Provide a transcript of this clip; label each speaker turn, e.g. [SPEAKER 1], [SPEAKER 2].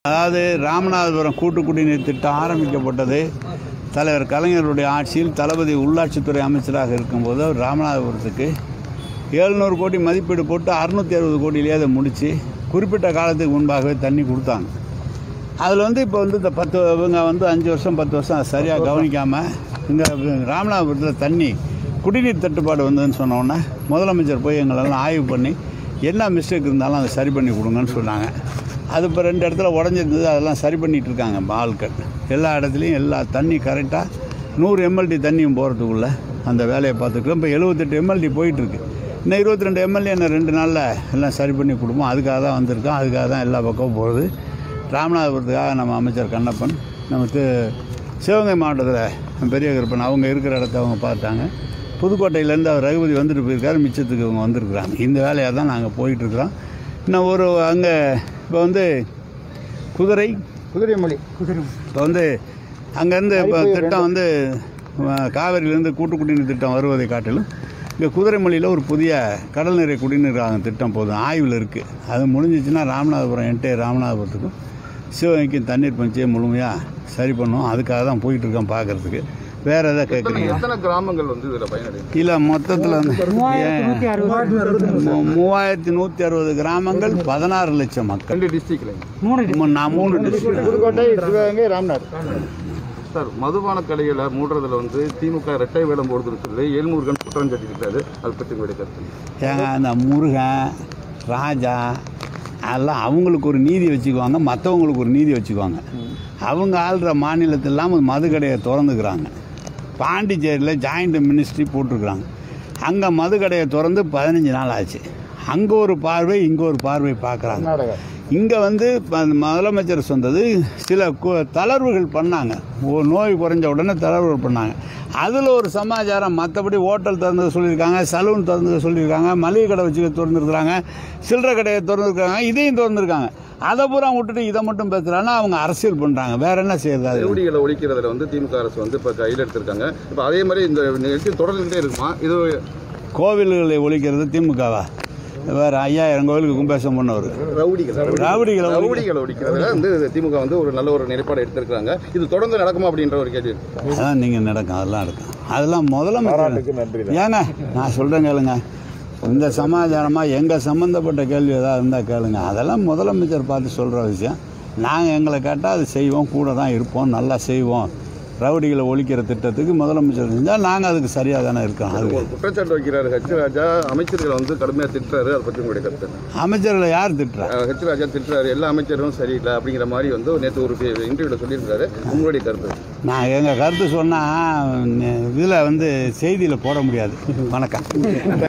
[SPEAKER 1] அதாவது ராமநாதபுரம் கூட்டு குடிநீர் திட்டம் ஆரம்பிக்கப்பட்டது தலைவர் கலைஞருடைய ஆட்சியில் தளபதி உள்ளாட்சித்துறை அமைச்சராக இருக்கும்போது அவர் ராமநாதபுரத்துக்கு எழுநூறு கோடி மதிப்பீடு போட்டு அறுநூத்தி அறுபது கோடியிலே அதை முடித்து குறிப்பிட்ட காலத்துக்கு முன்பாகவே தண்ணி கொடுத்தாங்க அதில் வந்து இப்போ வந்து இந்த பத்து இவங்க வந்து அஞ்சு வருஷம் பத்து வருஷம் அதை சரியாக கவனிக்காமல் இங்கே ராமநாதபுரத்தில் தண்ணி குடிநீர் தட்டுப்பாடு வந்ததுன்னு சொன்னோன்னே முதலமைச்சர் போய் எங்களெல்லாம் ஆய்வு பண்ணி என்ன மிஸ்டேக் இருந்தாலும் அதை சரி பண்ணி கொடுங்கன்னு சொன்னாங்க அது இப்போ ரெண்டு இடத்துல உடஞ்சிருந்தது அதெல்லாம் சரி பண்ணிகிட்டு இருக்காங்க இப்போ ஆட்கள் எல்லா இடத்துலையும் எல்லா தண்ணி கரெக்டாக நூறு எம்எல்டி தண்ணியும் போகிறதுக்குள்ளே அந்த வேலையை பார்த்துட்டு இப்போ எழுபத்தெட்டு எம்எல்டி போயிட்டுருக்கு இன்னும் இருபத்தி ரெண்டு எம்எல்ஏ என்ன ரெண்டு நாளில் எல்லாம் சரி பண்ணி கொடுப்போம் அதுக்காக தான் வந்திருக்கோம் அதுக்காக தான் எல்லா பக்கமும் போகிறது ராமநாதபுரத்துக்காக நம்ம அமைச்சர் கண்ணப்பன் நமக்கு சிவகங்கை மாவட்டத்தில் பெரிய கருப்பன் அவங்க இருக்கிற இடத்த அவங்க பார்த்தாங்க புதுக்கோட்டையிலேருந்து அவர் ரகுபதி வந்துட்டு போயிருக்காரு மிச்சத்துக்கு இவங்க வந்திருக்கிறாங்க இந்த வேலையாக தான் நாங்கள் போயிட்டுருக்குறோம் இன்னும் ஒரு அங்கே இப்போ வந்து குதிரை
[SPEAKER 2] குதிரைமொழி
[SPEAKER 1] இப்போ வந்து அங்கேருந்து இப்போ திட்டம் வந்து அஹ், காவிரியிலேருந்து கூட்டு குடிநீர் திட்டம் வருவதை காட்டிலும் இங்கே குதிரைமொழியில் ஒரு புதிய கடல் நீரை குடிநீர் ஆகும் திட்டம் போதும் ஆய்வில் இருக்குது அது முடிஞ்சிச்சுன்னா ராமநாதபுரம் என்டே ராமநாதபுரத்துக்கும் சிவகங்கைக்கும் தண்ணீர் பஞ்சையை முழுமையாக சரி பண்ணுவோம் அதுக்காக தான் போயிட்டுருக்கோம் பார்க்குறதுக்கு வேறு எதாவது கேட்குறீங்க
[SPEAKER 3] எத்தனை கிராமங்கள் வந்து இதுல பயனடையும்
[SPEAKER 1] இல்லை மொத்தத்தில் வந்து மூ- மூவாயிரத்தி நூற்றி அறுபது கிராமங்கள் பதினாறு லட்சம் மக்கள்
[SPEAKER 3] ரெண்டு டிஸ்ட்ரிக்ட்ல
[SPEAKER 1] மூ- நான் மூணு டிஸ்ட்ரிக்ட்
[SPEAKER 2] புதுக்கோட்டை சிவகங்கை ராம்நாத்
[SPEAKER 3] சார் மதுபான கடைகளை மூடுறதுல வந்து திமுக இரட்டை வேடம் போடுதுன்னு சொல்லி ஏழ்முருகன் குற்றம் சாட்டியிருக்காரு அதை பற்றி உங்களுடைய கருத்து
[SPEAKER 1] ஏங்க அந்த முருகன் ராஜா அதெல்லாம் அவங்களுக்கு ஒரு நீதி வச்சுக்குவாங்க மற்றவங்களுக்கு ஒரு நீதி வச்சுக்குவாங்க அவங்க ஆள்ற மாநிலத்தில் இல்லாமல் மது கடையை திறந்துக்கிறாங்க பாண்டிச்சேரியில் ஜாயிண்ட் மினிஸ்ட்ரி போட்டிருக்கிறாங்க அங்கே மது கடையை திறந்து பதினஞ்சு நாள் ஆச்சு அங்கே ஒரு பார்வை இங்கே ஒரு பார்வை பார்க்குறாங்க
[SPEAKER 2] கர்நாடகா
[SPEAKER 1] இங்கே வந்து இப்ப அந்த முதலமைச்சர் சொன்னது சில கு- தளர்வுகள் பண்ணாங்க ஓ நோய் குறைஞ்ச உடனே தளர்வுகள் பண்ணாங்க அதில் ஒரு சமாச்சாரம் மற்றபடி ஹோட்டல் திறந்து சொல்லியிருக்காங்க சலூன் திறந்து சொல்லியிருக்காங்க மளிகை கடை வச்சு திறந்துருக்குறாங்க சில்லறை கடையை திறந்துருக்காங்க இதையும் திறந்துருக்காங்க அதை பூரா விட்டுட்டு இதை மட்டும் பேசுகிறாங்கன்னா அவங்க அரசியல் பண்ணுறாங்க வேற என்ன செய்யறது அது
[SPEAKER 3] ரவுடிகளை ஒழிக்கிறதுல வந்து திமுக அரசு வந்து இப்போ கையில் எடுத்திருக்காங்க இப்போ அதே மாதிரி இந்த நிகழ்ச்சி தொடர்ந்துகிட்டே இருக்குமா இது
[SPEAKER 1] கோவில்களை ஒழிக்கிறது திமுகவா வேறு ஐயாயிரம் கோவிலுக்கு கும்பேசம் பண்ணவர்
[SPEAKER 3] ரவுடிகள்
[SPEAKER 1] ரவுடிகளை ஒழிக்க-
[SPEAKER 3] ரவுடிகளை ஒழிக்கிறதுல வந்து திமுக வந்து ஒரு நல்ல ஒரு நிலைப்பாடு எடுத்திருக்காங்க இது தொடர்ந்து நடக்குமா அப்படின்ற ஒரு கேள்வி இருக்கு
[SPEAKER 1] அதான் நீங்கள் நடக்கும் அதெல்லாம் நடக்கும் அதெல்லாம் முதலமைச்சர்
[SPEAKER 2] நன்றி
[SPEAKER 1] ஏங்க நான் சொல்கிறேன் கேளுங்க இந்த சமாச்சாரமாக எங்கள் சம்மந்தப்பட்ட கேள்வி ஏதாவது இருந்தால் கேளுங்க அதெல்லாம் முதலமைச்சர் பார்த்து சொல்கிற விஷயம் நாங்கள் எங்களை கேட்டால் அது செய்வோம் கூட தான் இருப்போம் நல்லா செய்வோம் ரவுடிகளை ஒழிக்கிற திட்டத்துக்கு முதலமைச்சர் செஞ்சால் நாங்கள் அதுக்கு சரியாக தானே இருக்கோம் அது
[SPEAKER 3] ஒரு குற்றச்சாட்டு வைக்கிறாரு ஹெச் ராஜா அமைச்சர்களை வந்து கடுமையாக திட்டுறாரு அதை பற்றி உங்களுடைய கருத்து
[SPEAKER 1] அமைச்சர்களை யார் திட்டுறா
[SPEAKER 3] அஹ் ஹெச் ராஜா திட்டுறாரு எல்லா அமைச்சரும் சரியில்லை அப்படிங்கிற மாதிரி வந்து நேற்று ஒரு இன்டர்வியூல சொல்லியிருக்காரு உங்களுடைய கருத்து
[SPEAKER 1] நான் எங்கள் கருத்து சொன்னால் இதில் வந்து செய்தியில் போட முடியாது வணக்கம்